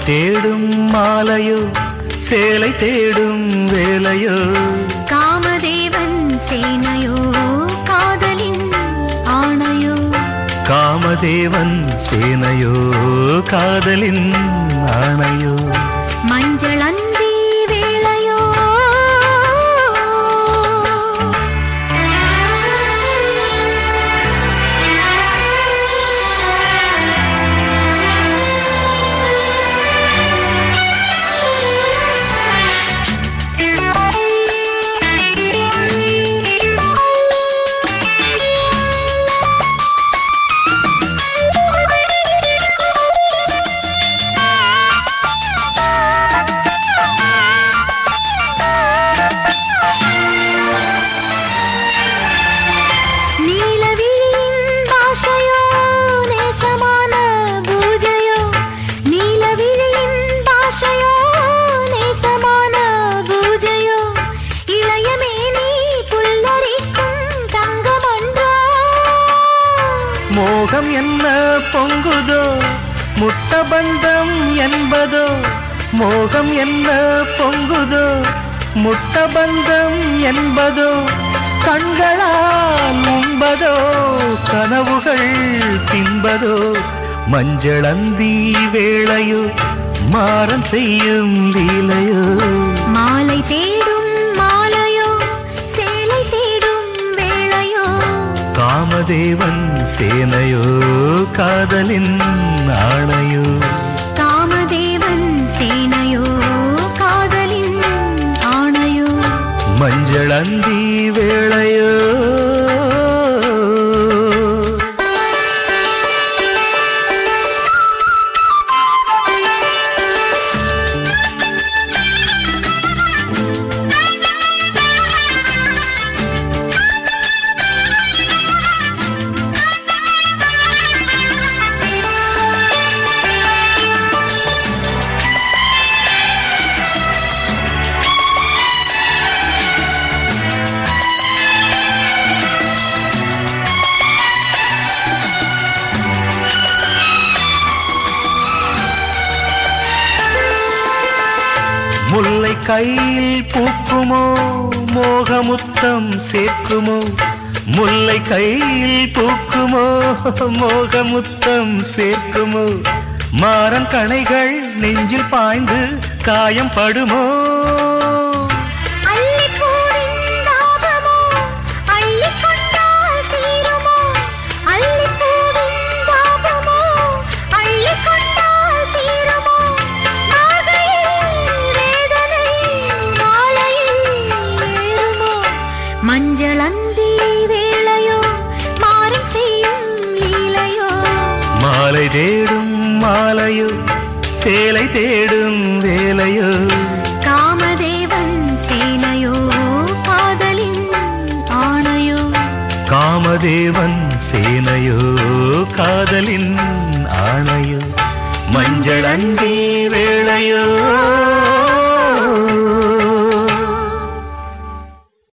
தேடும் மாலையோ சேலை தேடும் வேலையோ காமதேவன் சேனையோ காதலின் ஆணையோ காமதேவன் சேனையோ காதலின் ஆணையோ மஞ்சள் அந்தி வேளையோ நீலவிழியின் பாஷையோ நேசமான பூஜையோ நீலவிழியின் பாஷையோ நேசமான பூஜையோ இளையமேனி புல்லரிக்கும் தங்கமன்றோ மோகம் என்ன பொங்குதோ முட்ட பந்தம் என்பதோ மோகம் என்ன பொங்குதோ முட்ட பந்தம் என்பதோ கண்களால் உண்பதோ கனவுகள் தின்பதோ மஞ்சளந்தி வேளையோ மாறம் செய்யும் லீலையோ மாலை தேடும் மாலையோ சேலை தேடும் வேளையோ காமதேவன் சேனையோ காதலின் ஆணையோ காமதேவன் சேனையோ காதலின் ஆணையோ மஞ்சளந்தி வேளையோ முல்லை கையில் பூக்குமோ மோகமுத்தம் சேர்க்குமோ முல்லை கையில் பூக்குமோ மோகமுத்தம் சேர்க்குமோ மாறன் கணைகள் நெஞ்சில் பாய்ந்து காயம் படுமோ அள்ளிப்பூவின் தாபமோ அள்ளிக் கொண்டால் தீருமோ அள்ளிப்பூவின் தாபமோ அள்ளிக் கொண்டால் தீருமோ நாகையில் வேதனை மாலையில் ஏறுமோ மஞ்சள் அந்தி வேளையோ மாறும் செய்யும் லீலையோ மாலை தேடும் மாலையோ சேலை தேடும் வேலையோ காமதேவன் சேனையோ காதலின் ஆணையோ காமதேவன் சேனையோ காதலின் ஆணையோ மஞ்சளந்தி வேளையோ